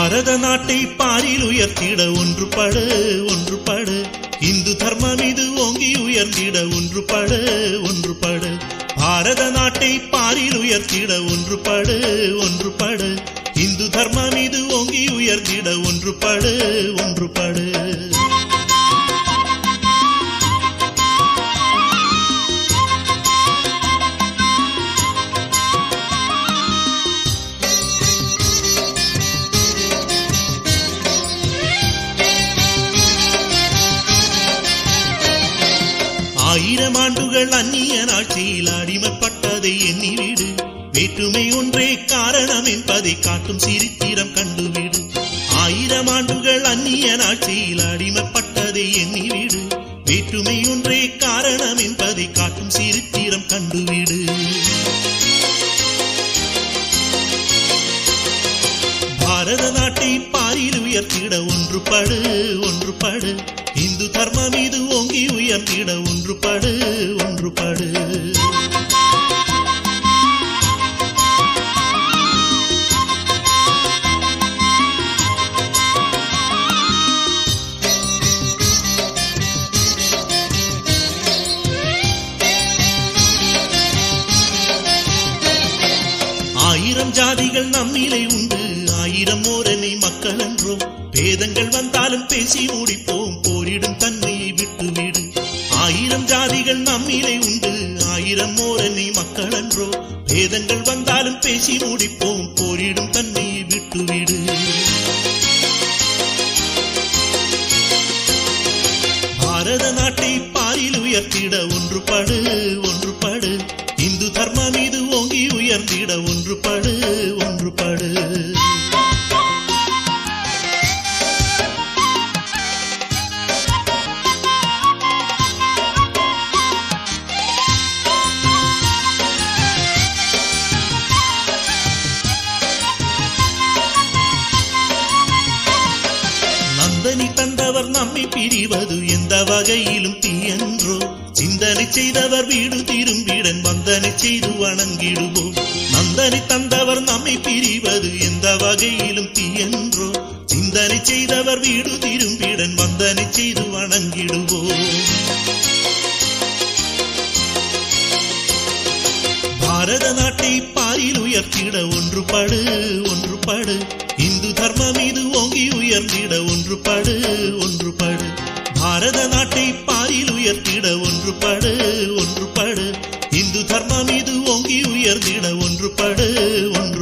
பாரத நாட்டை பாரில் உயர்த்திட ஒன்றுபடு ஒன்றுபடு இந்து தர்மம் இது ஓங்கி உயர்ந்திட ஒன்றுபடு ஒன்றுபடு பாரத நாட்டை பாரில் உயர்த்திட ஒன்றுபடு ஒன்றுபடு இந்து தர்மம் இது ஓங்கி உயர்ந்திட ஒன்றுபடு ஒன்றுபடு ஆயிரம் ஆண்டுகள் அந்நிய நாட்சியில் அடிமைப்பட்டதை எண்ணிவிடு வேற்றுமை ஒன்றே காரணம் என்பதை காட்டும் சிரித்திரம் கண்டுவிடு ஆயிரம் ஆண்டுகள் அந்நிய நாட்சியில் அடிமைப்பட்டதை எண்ணிவிடு வேற்றுமை ஒன்றே காரணம் என்பதை காட்டும் சிரித்திரம் கண்டுவிடு பாரத நாட்டை பாரில் உயர்த்திட ஒன்றுபடு ஒன்றுபடு இந்து தர்மம் இது ஓங்கி உயர்த்திட ஒன்றுபடு ஒன்றுபடு ஆயிரம் ஜாதிகள் நம்மிலே உண்டு ஆயிரம் ஓரணி மக்கள் என்றோ பேதங்கள் வந்தாலும் பேசி முடிப்போம் போரிடும் தன்மையை விட்டுவிடு ஆயிரம் ஜாதிகள் நம்மிலே உண்டு ஆயிரம் ஓரணி மக்கள் என்றோ பேதங்கள் வந்தாலும் பேசி முடிப்போம் போரிடும் தன்மையை விட்டுவிடு பாரத நாட்டை பாரில் உயர்த்திட ஒன்றுபடு ஒன்றுபடு இந்து தர்மம் இது ஓங்கி உயர்ந்திட ஒன்றுபடு ஒன்றுபடு நந்தனி தந்தவர் நம்மை பிரிவது எந்த வகையிலும் தீயன்றோ சிந்தனை செய்தவர் வீடு திரும்பிடன் வந்தனை செய்து வணங்கிடுவோம் நந்தனை தந்தவர் நம்மை பிரிவது எந்த வகையிலும் தீயன்றோ சிந்தனை செய்தவர் வீடு திரும்பிடன் வந்தனை செய்து வணங்கிடுவோம் பாரத நாட்டை பாரில் உயர்த்திட ஒன்றுபடு ஒன்றுபடு இந்து தர்மம் இது ஓங்கி உயர்ந்திட ஒன்றுபடு ஒன்றுபடு பாரத நாட்டை பாரில் உயர்த்திட ஒன்றுபடு ஒன்றுபடு இந்து தர்மம் இது ஓங்கி உயர்ந்திட ஒன்றுபடு ஒன்று